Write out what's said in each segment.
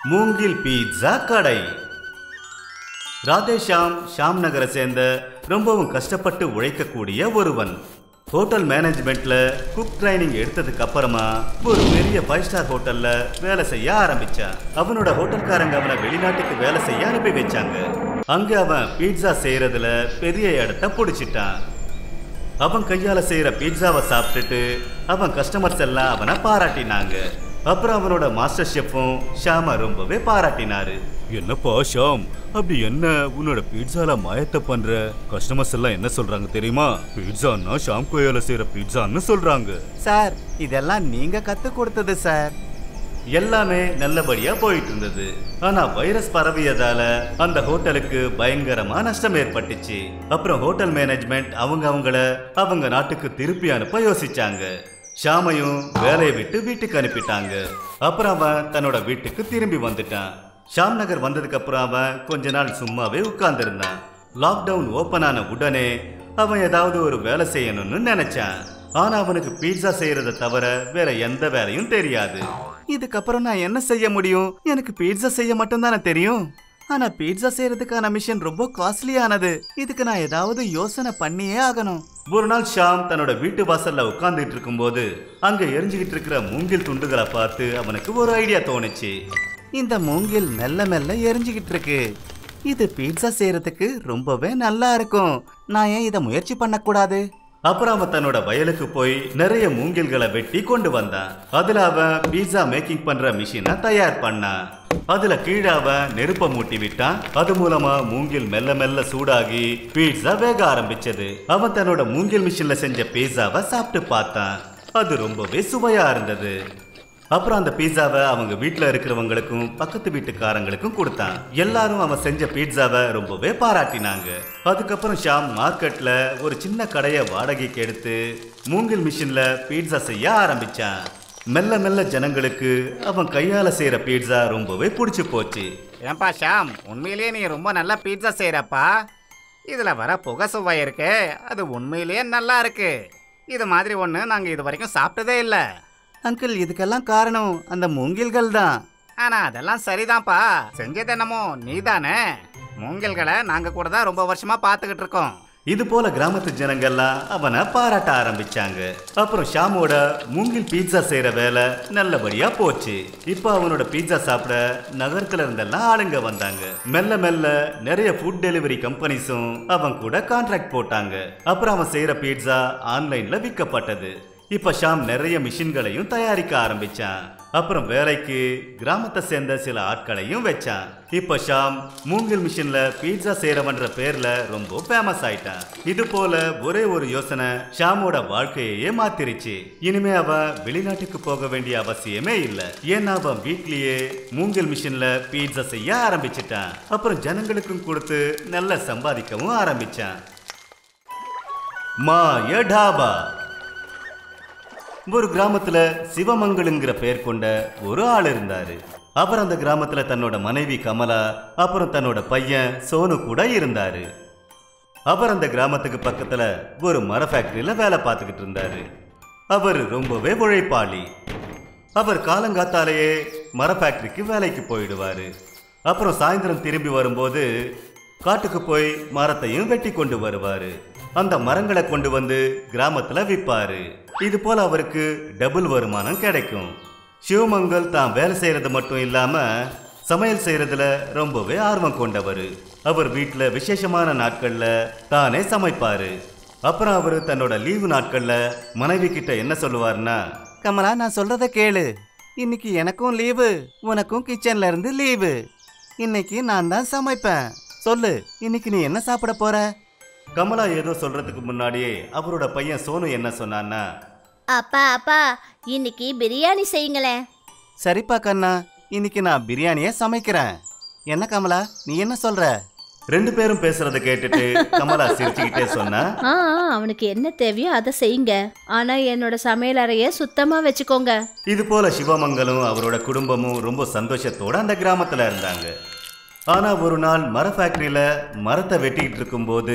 மூங்கில் பீட்சா கடை ராதேஷாம் ஷாம் நகரை சேர்ந்த ரொம்பவும் கஷ்டப்பட்டு உழைக்கக்கூடிய ஒருவன் ஹோட்டல் மேனேஜ்மெண்ட்ல குக் ட்ரைனிங் எடுத்ததுக்கு அப்புறமா ஒரு பெரிய ஃபைவ் ஸ்டார் ஹோட்டல்ல வேலை செய்ய ஆரம்பிச்சான் அவனோட ஹோட்டல்காரங்க அவனை வெளிநாட்டுக்கு வேலை செய்ய அனுப்பி வச்சாங்க அங்க அவன் பீட்சா செய்யறதுல பெரிய இடத்த பிடிச்சிட்டான் அவன் கையால செய்யற பீட்சாவை சாப்பிட்டுட்டு அவன் கஸ்டமர்ஸ் எல்லாம் அவனை பாராட்டினாங்க அப்புறம் அவனோட மாஸ்டர் ஷெஃப்பும் ஷாம ரொம்பவே பாராட்டினாரு என்னப்பா ஷாம் அப்படி என்ன உன்னோட பீட்சால மாயத்தை பண்ற கஸ்டமர்ஸ் எல்லாம் என்ன சொல்றாங்க தெரியுமா பீட்சான்னா ஷாம் கையால செய்யற பீட்சான்னு சொல்றாங்க சார் இதெல்லாம் நீங்க கத்து கொடுத்தது சார் எல்லாமே நல்லபடியா போயிட்டு இருந்தது ஆனா வைரஸ் பரவியதால அந்த ஹோட்டலுக்கு பயங்கரமா நஷ்டம் ஏற்பட்டுச்சு அப்புறம் ஹோட்டல் மேனேஜ்மெண்ட் அவங்க அவங்கள அவங்க நாட்டுக்கு திருப்பி அனுப்ப யோசிச்சாங்க ஷாமையும் வேலையை விட்டு வீட்டுக்கு அனுப்பிட்டாங்க அப்புறம் அவன் தன்னோட வீட்டுக்கு திரும்பி வந்துட்டான் ஷாம் நகர் வந்ததுக்கு அப்புறம் அவன் கொஞ்ச நாள் சும்மாவே உட்கார்ந்திருந்தான் லாக்டவுன் ஓபன் ஆன உடனே அவன் ஏதாவது ஒரு வேலை செய்யணும்னு நினைச்சான் ஆனா அவனுக்கு பீட்சா செய்யறத தவிர வேற எந்த வேலையும் தெரியாது இதுக்கப்புறம் நான் என்ன செய்ய முடியும் எனக்கு பீட்சா செய்ய மட்டும்தானே தெரியும் ஆனா பீட்சா செய்யறதுக்கான மிஷின் ரொம்ப காஸ்ட்லியானது இதுக்கு நான் ஏதாவது யோசனை பண்ணியே ஆகணும் ஒரு நாள் ஷாம் தன்னோட வீட்டு வாசல்ல உட்கார்ந்துட்டு இருக்கும்போது அங்க எரிஞ்சுக்கிட்டு இருக்கிற மூங்கில் துண்டுகளை பார்த்து அவனுக்கு ஒரு ஐடியா தோணுச்சு இந்த மூங்கில் மெல்ல மெல்ல எரிஞ்சுக்கிட்டு இருக்கு இது பீட்சா செய்யறதுக்கு ரொம்பவே நல்லா இருக்கும் நான் ஏன் இதை முயற்சி பண்ணக்கூடாது அப்புறம் அவன் தன்னோட வயலுக்கு போய் நிறைய மூங்கில்களை வெட்டி கொண்டு வந்தான் அதுல அவன் பீட்சா மேக்கிங் பண்ற மிஷினை தயார் பண்ணான் அதுல கீழே அவன் நெருப்ப மூட்டி விட்டான் அது மூலமா மூங்கில் மெல்ல மெல்ல சூடாகி பீட்சா வேக ஆரம்பிச்சது அவன் தன்னோட மூங்கில் மிஷின்ல செஞ்ச பீட்சாவை சாப்பிட்டு பார்த்தான் அது ரொம்பவே சுவையா இருந்தது அப்புறம் அந்த பீட்சாவை அவங்க வீட்ல இருக்கிறவங்களுக்கும் பக்கத்து வீட்டுக்காரங்களுக்கும் கொடுத்தான் எல்லாரும் அவன் செஞ்ச பீட்சாவை ரொம்பவே பாராட்டினாங்க அதுக்கப்புறம் ஷாம் மார்க்கெட்ல ஒரு சின்ன கடையை வாடகைக்கு எடுத்து மூங்கில் மிஷின்ல பீட்சா செய்ய ஆரம்பிச்சான் மெல்ல மெல்ல ஜனங்களுக்கு அவன் கையால செய்யற பீட்சா ரொம்பவே பிடிச்சு போச்சு ஏன்பா ஷாம் உண்மையிலேயே நீ ரொம்ப நல்லா பீட்சா செய்யறப்பா இதுல வர புகை சுவை இருக்கு அது உண்மையிலேயே நல்லா இருக்கு இது மாதிரி ஒன்று நாங்கள் இது வரைக்கும் சாப்பிட்டதே இல்லை அங்கிள் இதுக்கெல்லாம் காரணம் அந்த மூங்கில்கள் தான் ஆனா அதெல்லாம் சரிதான்ப்பா செஞ்சது என்னமோ நீதானே மூங்கில்களை நாங்க கூட தான் ரொம்ப வருஷமா பார்த்துக்கிட்டு இருக்கோம் இது போல கிராமத்து ஜனங்கள்லாம் அவனை பாராட்ட ஆரம்பிச்சாங்க அப்புறம் ஷாமோட மூங்கில் பீட்சா செய்யற வேலை நல்லபடியா போச்சு இப்போ அவனோட பீட்சா சாப்பிட நகரத்துல இருந்தெல்லாம் ஆளுங்க வந்தாங்க மெல்ல மெல்ல நிறைய ஃபுட் டெலிவரி கம்பெனிஸும் அவன் கூட கான்ட்ராக்ட் போட்டாங்க அப்புறம் அவன் செய்யற பீட்சா ஆன்லைன்ல விற்கப்பட்டது இப்ப ஷாம் நிறைய மிஷின்களையும் தயாரிக்க ஆரம்பிச்சான் அப்புறம் வேலைக்கு கிராமத்தை சேர்ந்த சில ஆட்களையும் வச்சான் இப்ப ஷாம் மூங்கில் மிஷின்ல பீட்சா செய்யறவன்ற பேர்ல ரொம்ப ஃபேமஸ் ஆயிட்டான் இது போல ஒரே ஒரு யோசனை ஷாமோட வாழ்க்கையே மாத்திருச்சு இனிமே அவன் வெளிநாட்டுக்கு போக வேண்டிய அவசியமே இல்ல ஏன்னா அவன் வீட்லயே மூங்கில் மிஷின்ல பீட்சா செய்ய ஆரம்பிச்சிட்டான் அப்புறம் ஜனங்களுக்கும் கொடுத்து நல்ல சம்பாதிக்கவும் ஆரம்பிச்சான் மாய டாபா ஒரு கிராமத்துல சிவமங்கலுங்கிற பெயர் கொண்ட ஒரு ஆள் இருந்தாரு அவர் அந்த கிராமத்துல தன்னோட மனைவி கமலா அப்புறம் தன்னோட பையன் சோனு கூட இருந்தாரு அவர் அந்த கிராமத்துக்கு பக்கத்துல ஒரு மர ஃபேக்டரியில வேலை பார்த்துக்கிட்டு இருந்தாரு அவர் ரொம்பவே உழைப்பாளி அவர் காலங்காத்தாலேயே மர ஃபேக்டரிக்கு வேலைக்கு போயிடுவாரு அப்புறம் சாயந்தரம் திரும்பி வரும்போது காட்டுக்கு போய் மரத்தையும் வெட்டி கொண்டு வருவாரு அந்த மரங்களை கொண்டு வந்து கிராமத்துல விற்பாரு இது போல அவருக்கு டபுள் வருமானம் கிடைக்கும் சிவமங்கல் தான் வேலை செய்யறது மட்டும் இல்லாம சமையல் செய்யறதுல ரொம்பவே ஆர்வம் கொண்டவர் அவர் வீட்டில் விசேஷமான நாட்கள்ல தானே சமைப்பாரு அப்புறம் அவர் தன்னோட லீவு நாட்கள்ல மனைவி கிட்ட என்ன சொல்லுவாருன்னா கமலா நான் சொல்றத கேளு இன்னைக்கு எனக்கும் லீவு உனக்கும் கிச்சன்ல இருந்து லீவு இன்னைக்கு நான் தான் சமைப்பேன் சொல்லு இன்னைக்கு நீ என்ன சாப்பிட போற கமலா ஏதோ சொல்றதுக்கு முன்னாடியே அவரோட பையன் சோனு என்ன சொன்னான்னா அப்பா அப்பா இன்னைக்கு பிரியாணி செய்யுங்களேன் சரிப்பா கண்ணா இன்னைக்கு நான் பிரியாணியை சமைக்கிறேன் என்ன கமலா நீ என்ன சொல்ற ரெண்டு பேரும் பேசுறத கேட்டுட்டு கமலா சிரிச்சுக்கிட்டே சொன்னா ஆ ஆ, அவனுக்கு என்ன தேவையோ அதை செய்யுங்க ஆனா என்னோட சமையல் அறைய சுத்தமா வச்சுக்கோங்க இது போல சிவமங்கலும் அவரோட குடும்பமும் ரொம்ப சந்தோஷத்தோட அந்த கிராமத்துல இருந்தாங்க ஆனா ஒரு நாள் மர ஃபேக்டரியில மரத்தை வெட்டிக்கிட்டு இருக்கும்போது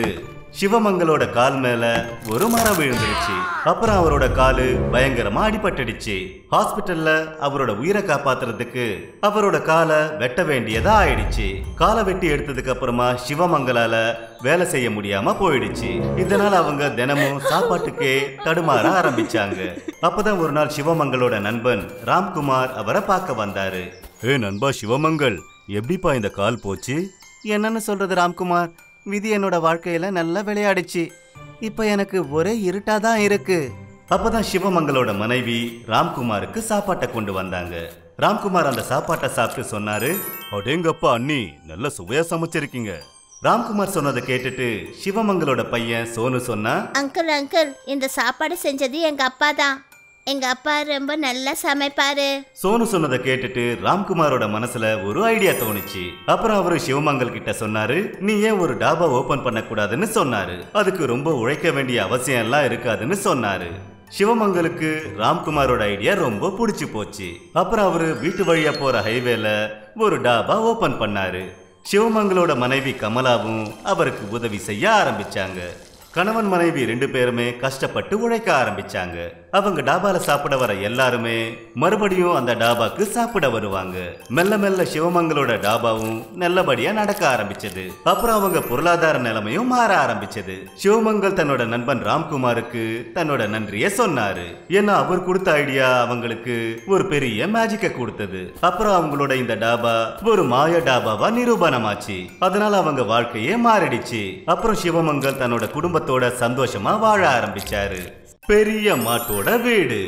சிவமங்களோட கால் மேல ஒரு மரம் விழுந்துருச்சு அப்புறம் அவரோட காலு பயங்கரமா அடிபட்டுடுச்சு ஹாஸ்பிட்டல்ல அவரோட உயிரை காப்பாத்துறதுக்கு அவரோட காலை வெட்ட வேண்டியதா ஆயிடுச்சு காலை வெட்டி எடுத்ததுக்கு அப்புறமா சிவமங்களால வேலை செய்ய முடியாம போயிடுச்சு இதனால அவங்க தினமும் சாப்பாட்டுக்கே தடுமாற ஆரம்பிச்சாங்க அப்பதான் ஒரு நாள் சிவமங்களோட நண்பன் ராம்குமார் அவரை பார்க்க வந்தாரு ஏ நண்பா சிவமங்கள் எப்படிப்பா இந்த கால் போச்சு என்னன்னு சொல்றது ராம்குமார் விதி என்னோட வாழ்க்கையில நல்லா விளையாடுச்சு இப்போ எனக்கு ஒரே இருட்டா தான் இருக்கு அப்பதான் சிவமங்களோட மனைவி ராம்குமாருக்கு சாப்பாட்டை கொண்டு வந்தாங்க ராம்குமார் அந்த சாப்பாட்டை சாப்பிட்டு சொன்னாரு அடேங்கப்பா அண்ணி நல்ல சுவையா சமைச்சிருக்கீங்க ராம்குமார் சொன்னதை கேட்டுட்டு சிவமங்களோட பையன் சோனு சொன்னா அங்கிள் அங்கிள் இந்த சாப்பாடு செஞ்சது எங்க அப்பா தான் எங்க அப்பா ரொம்ப நல்லா சமைப்பாரு சோனு சொன்னதை கேட்டுட்டு ராம்குமாரோட மனசுல ஒரு ஐடியா தோணுச்சு அப்புறம் அவரு சிவமங்கல் கிட்ட சொன்னாரு நீ ஏன் ஒரு டாபா ஓபன் பண்ண கூடாதுன்னு சொன்னாரு அதுக்கு ரொம்ப உழைக்க வேண்டிய அவசியம் எல்லாம் இருக்காதுன்னு சொன்னாரு சிவமங்கலுக்கு ராம்குமாரோட ஐடியா ரொம்ப பிடிச்சு போச்சு அப்புறம் அவரு வீட்டு வழியா போற ஹைவேல ஒரு டாபா ஓபன் பண்ணாரு சிவமங்களோட மனைவி கமலாவும் அவருக்கு உதவி செய்ய ஆரம்பிச்சாங்க கணவன் மனைவி ரெண்டு பேருமே கஷ்டப்பட்டு உழைக்க ஆரம்பிச்சாங்க அவங்க டாபால சாப்பிட வர எல்லாருமே மறுபடியும் அந்த டாபாக்கு சாப்பிட வருவாங்க மெல்ல மெல்ல சிவமங்களோட டாபாவும் நல்லபடியா நடக்க ஆரம்பிச்சது அப்புறம் அவங்க பொருளாதார நிலைமையும் மாற ஆரம்பிச்சது சிவமங்கல் தன்னோட நண்பன் ராம்குமாருக்கு தன்னோட நன்றிய சொன்னாரு ஏன்னா அவர் கொடுத்த ஐடியா அவங்களுக்கு ஒரு பெரிய மேஜிக்க கொடுத்தது அப்புறம் அவங்களோட இந்த டாபா ஒரு மாய டாபாவா நிரூபணமாச்சு அதனால அவங்க வாழ்க்கையே மாறிடுச்சு அப்புறம் சிவமங்கல் தன்னோட குடும்பத்தோட சந்தோஷமா வாழ ஆரம்பிச்சாரு பெரிய மாட்டோட வீடு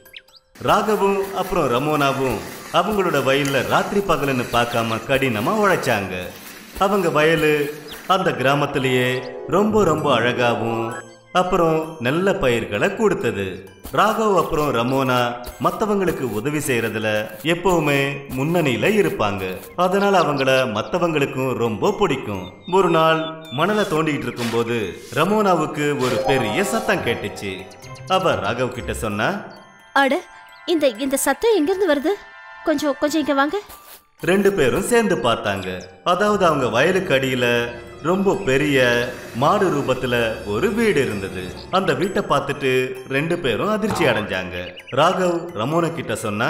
ராகவும் அப்புறம் ரமோனாவும் அவங்களோட வயல்ல ராத்திரி பகலுன்னு பார்க்காம கடினமா உழைச்சாங்க அவங்க வயலு அந்த கிராமத்திலேயே ரொம்ப ரொம்ப அழகாவும் அப்புறம் நல்ல பயிர்களை கொடுத்தது ராகவ் அப்புறம் ரமோனா மத்தவங்களுக்கு உதவி செய்யறதுல எப்பவுமே முன்னணியில இருப்பாங்க அதனால அவங்கள மத்தவங்களுக்கும் ரொம்ப பிடிக்கும் ஒரு நாள் மணலை தோண்டிட்டு இருக்கும்போது ரமோனாவுக்கு ஒரு பெரிய சத்தம் கேட்டுச்சு அவ ராகவ் கிட்ட சொன்னா அட இந்த இந்த சத்தம் எங்கிருந்து வருது கொஞ்சம் கொஞ்சம் இங்க வாங்க ரெண்டு பேரும் சேர்ந்து பார்த்தாங்க அதாவது அவங்க வயலுக்கு அடியில ரொம்ப பெரிய மாடு ரூபத்துல ஒரு வீடு இருந்தது அந்த வீட்டை பார்த்துட்டு ரெண்டு பேரும் அதிர்ச்சி அடைஞ்சாங்க ராகவ் ரமோனா கிட்ட சொன்னா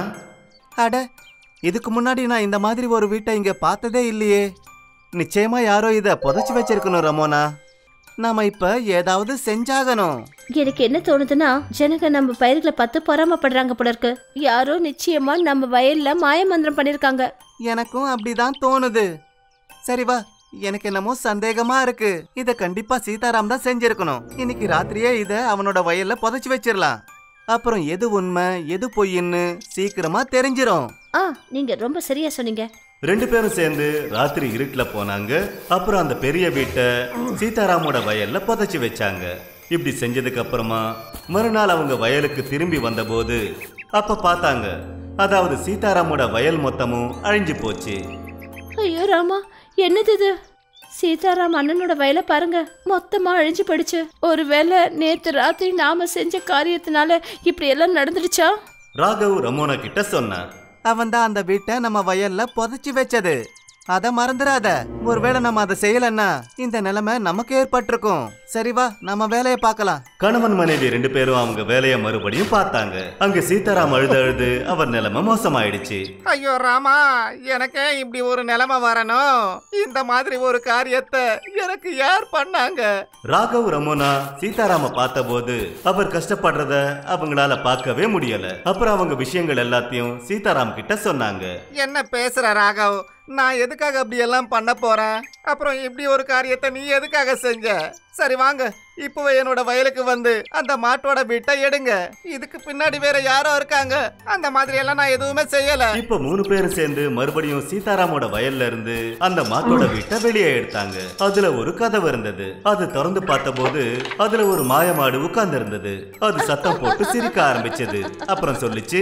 அட இதுக்கு முன்னாடி நான் இந்த மாதிரி ஒரு வீட்டை இங்க பார்த்ததே இல்லையே நிச்சயமா யாரோ இத புதைச்சு வச்சிருக்கணும் ரமோனா நாம இப்ப ஏதாவது செஞ்சாகணும் எனக்கு என்ன தோணுதுன்னா ஜனங்க நம்ம பயிர்களை பார்த்து பொறாமப்படுறாங்க போல இருக்கு யாரோ நிச்சயமா நம்ம வயல்ல மாயமந்திரம் பண்ணிருக்காங்க எனக்கும் அப்படிதான் தோணுது சரி வா எனக்கு என்னமோ சந்தேகமா இருக்கு இத கண்டிப்பா சீதாராம் தான் செஞ்சிருக்கணும் இன்னைக்கு ராத்திரியே இத அவனோட வயல்ல புதைச்சு வச்சிரலாம் அப்புறம் எது உண்மை எது பொய்ன்னு சீக்கிரமா தெரிஞ்சிரும் ஆ நீங்க ரொம்ப சரியா சொன்னீங்க ரெண்டு பேரும் சேர்ந்து ராத்திரி இருட்டுல போனாங்க அப்புறம் அந்த பெரிய வீட்டை சீதாராமோட வயல்ல புதைச்சி வச்சாங்க இப்படி செஞ்சதுக்கு அப்புறமா மறுநாள் அவங்க வயலுக்கு திரும்பி வந்தபோது அப்ப பார்த்தாங்க அதாவது சீதாராமோட வயல் மொத்தமும் அழிஞ்சு போச்சு ஐயோ ராமா என்னது இது சீதாராம் அண்ணனோட வயலை பாருங்க மொத்தமா அழிஞ்சு போயிடுச்சு ஒருவேளை நேத்து ராத்திரி நாம செஞ்ச காரியத்தினால இப்படி எல்லாம் நடந்துடுச்சா ராகவ் ரமோனா கிட்ட சொன்னான் அவன் தான் அந்த வீட்டை நம்ம வயல்ல புதைச்சு வச்சது அத மறந்துடாத ஒருவேளை நம்ம அதை செய்யலன்னா இந்த நிலைமை நமக்கு ஏற்பட்டிருக்கும் சரி வா நம்ம வேலையை பார்க்கலாம் கணவன் மனைவி ரெண்டு பேரும் அவங்க வேலையை மறுபடியும் பார்த்தாங்க அங்க சீதாராம் அழுது அழுது அவர் நிலைமை மோசமாயிடுச்சு ஐயோ ராமா எனக்கே இப்படி ஒரு நிலைமை வரணும் இந்த மாதிரி ஒரு காரியத்தை எனக்கு யார் பண்ணாங்க ராகவ் ரமோனா சீதாராம பார்த்தபோது அவர் கஷ்டப்படுறத அவங்களால பார்க்கவே முடியல அப்புறம் அவங்க விஷயங்கள் எல்லாத்தையும் சீதாராம் கிட்ட சொன்னாங்க என்ன பேசுற ராகவ் நான் எதுக்காக அப்படி எல்லாம் பண்ண போறேன் அப்புறம் இப்படி ஒரு காரியத்தை நீ எதுக்காக செஞ்ச சரி வாங்க இப்பவே என்னோட வயலுக்கு வந்து அந்த மாட்டோட வீட்டை எடுங்க இதுக்கு பின்னாடி வேற யாரோ இருக்காங்க அந்த மாதிரி எல்லாம் நான் எதுவுமே செய்யல இப்ப மூணு பேரும் சேர்ந்து மறுபடியும் சீதாராமோட வயல்ல இருந்து அந்த மாட்டோட வீட்டை வெளியே எடுத்தாங்க அதுல ஒரு கதவு இருந்தது அது திறந்து பார்த்தபோது அதுல ஒரு மாயமாடு உட்கார்ந்து இருந்தது அது சத்தம் போட்டு சிரிக்க ஆரம்பிச்சது அப்புறம் சொல்லிச்சு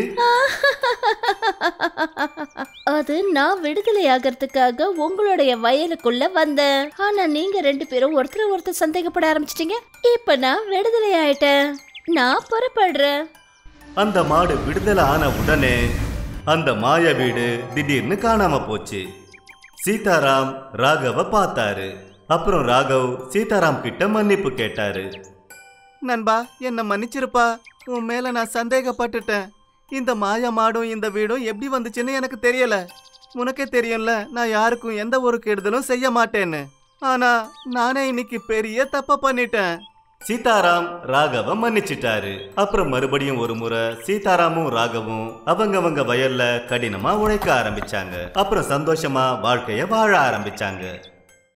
அது நான் விடுதலை ஆகிறதுக்காக உங்களுடைய வயலுக்குள்ள வந்தேன் ஆனா நீங்க ரெண்டு பேரும் ஒருத்தர் ஒருத்தர் சந்தேகப்பட ஆரம்பிச்சிட்டீங்க இப்ப நான் விடுதலை ஆயிட்டேன் நான் புறப்படுறேன் அந்த மாடு விடுதலை ஆன உடனே அந்த மாய வீடு திடீர்னு காணாம போச்சு சீதாராம் ராகவ பார்த்தாரு அப்புறம் ராகவ் சீதாராம் கிட்ட மன்னிப்பு கேட்டாரு நண்பா என்னை மன்னிச்சிருப்பா உன் மேல நான் சந்தேகப்பட்டுட்டேன் இந்த மாய மாடும் இந்த வீடும் எப்படி வந்துச்சுன்னு எனக்கு தெரியல உனக்கே தெரியும்ல நான் யாருக்கும் எந்த ஒரு கெடுதலும் செய்ய மாட்டேன்னு ஆனா நானே இன்னைக்கு பெரிய தப்ப பண்ணிட்டேன் சீதாராம் ராகவ மன்னிச்சிட்டாரு அப்புறம் மறுபடியும் ஒரு முறை சீதாராமும் ராகவும் அவங்கவங்க வயல்ல கடினமா உழைக்க ஆரம்பிச்சாங்க அப்புறம் சந்தோஷமா வாழ்க்கைய வாழ ஆரம்பிச்சாங்க